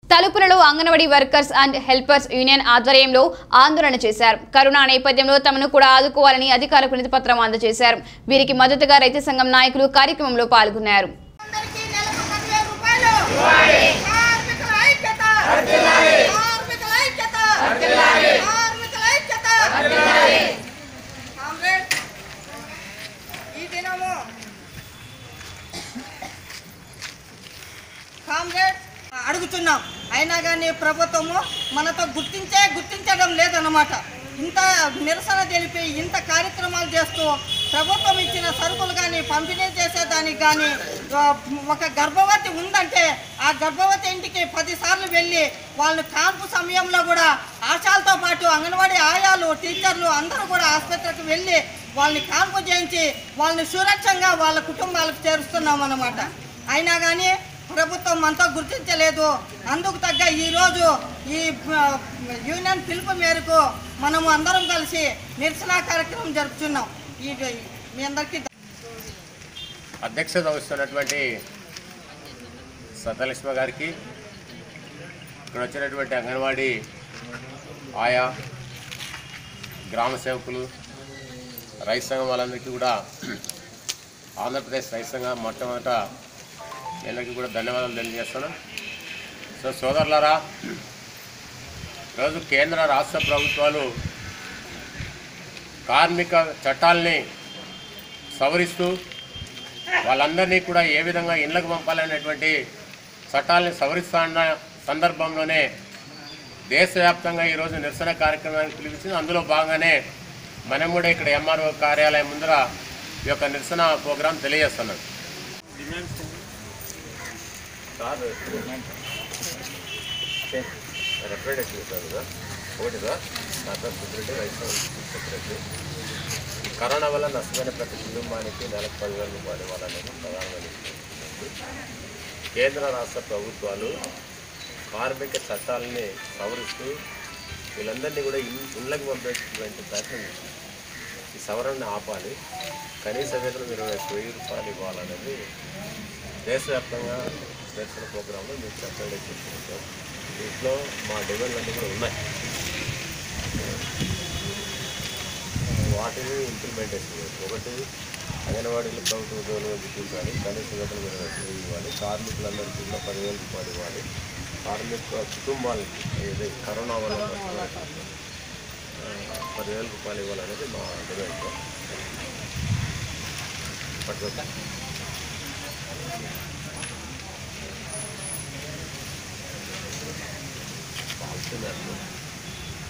తలుపులలో anganwadi workers and helpers union ఆధ్వర్యంలో ఆందోళన చేశారు కరోనా నేపథ్యంలో తమను కూడా ఆదుకోవాలని అధికారులకు వినతిపత్రం అందజేశారు వీరికి మద్దతుగా రైతు సంఘం నాయకులు కార్యక్రమంలో పాల్గొన్నారు అందరికీ నెలకు పదివేల రూపాయలు కార్మికుల ఐక్యత కార్మికుల ఐక్యత కార్మికుల ఐక్యత కామ్రేడ్ ఈ దినము కామ్రేడ్ అడుగుతున్నాం అయినా కానీ ప్రభుత్వము మనతో గుర్తించే గుర్తించడం లేదన్నమాట ఇంత నిరసన తెలిపి ఇంత కార్యక్రమాలు చేస్తూ ప్రభుత్వం ఇచ్చిన సరుకులు కానీ పంపిణీ చేసేదానికి కానీ ఆ, ఒక గర్భవతి ఉందంటే ఆ గర్భవతి ఇంటికి పదిసార్లు వెళ్ళి వాళ్ళు కాన్పు సమయంలో కూడా ఆశాలతో పాటు అంగన్వాడీ ఆయాలు టీచర్లు అందరూ కూడా ఆసుపత్రికి వెళ్ళి వాళ్ళని కాన్పు చేయించి వాళ్ళని సురక్షంగా వాళ్ళ కుటుంబాలకు చేరుస్తున్నాం అన్నమాట అయినా కానీ ప్రభుత్వం మనతో గుర్తించలేదు అందుకు తగ్గ ఈరోజు ఈ ఆ, యూనియన్ పిలుపు మేరకు మనము అందరం కలిసి నిరసన కార్యక్రమం జరుపుతున్నాం ఈ మీ అందరికీ అధ్యక్షత వహిస్తున్నటువంటి సతలక్ష్మ గారికి ఇక్కడ వచ్చినటువంటి అంగన్వాడీ ఆయా గ్రామ సేవకులు రైతు సంఘం వాళ్ళందరికీ కూడా ఆంధ్రప్రదేశ్ రైతు సంఘం మొట్టమొదట మీ అందరికీ కూడా ధన్యవాదాలు తెలియజేస్తున్నాం సో సోదరులారా ఈరోజు కేంద్ర రాష్ట్ర ప్రభుత్వాలు కార్మిక చట్టాల్ని సవరిస్తూ వాళ్ళందరినీ కూడా ఏ విధంగా ఇళ్లకు పంపాలనేటువంటి చట్టాలని సవరిస్తున్న సందర్భంలోనే దేశవ్యాప్తంగా ఈరోజు నిరసన కార్యక్రమానికి పిలిపించింది అందులో భాగంగానే మనం కూడా ఇక్కడ ఎంఆర్ఓ కార్యాలయం ముందర ఈ యొక్క నిరసన ప్రోగ్రాం తెలియజేస్తున్నాం ఒకటి కరోనా వల్ల నష్టమైన ప్రతి కుటుంబానికి నెలకు పదివేల రూపాయలు ఇవ్వాలనేది ప్రధానమైన కేంద్ర రాష్ట్ర ప్రభుత్వాలు కార్మిక చట్టాలని సవరిస్తూ వీళ్ళందరినీ కూడా ఇన్- ఇళ్ళకి పంపేటువంటి ప్రయత్నం చేసింది. ఈ సవరణని ఆపాలి కనీస వేతనం ఇరవై ఒక్క వెయ్యి రూపాయలు ఇవ్వాలనేది దేశవ్యాప్తంగా నిరసన ప్రోగ్రాంలో మేము చర్చలు చేసుకుంటాం దీంట్లో మా డిమాండ్లు అన్నీ కూడా ఉన్నాయి వాటిని ఇంప్లిమెంటేషన్ చేయాలి ఒకటి అంగన్వాడీలు ప్రభుత్వ ఉద్యోగులుగా గుర్తించాలి కనీస వేతనం ఇరవై ఒక్క వెయ్యి ఇవ్వాలి కార్మికులందరికీ కూడా పదివేల రూపాయలు ఇవ్వాలి కార్మిక కుటుంబాలకి ఏది కరోనా వల్ల నష్టపోయిన, ఆ, పదివేల రూపాయలు ఇవ్వాలనేది మా డిమాండ్ పట్టుకోండి బాగుంటుంది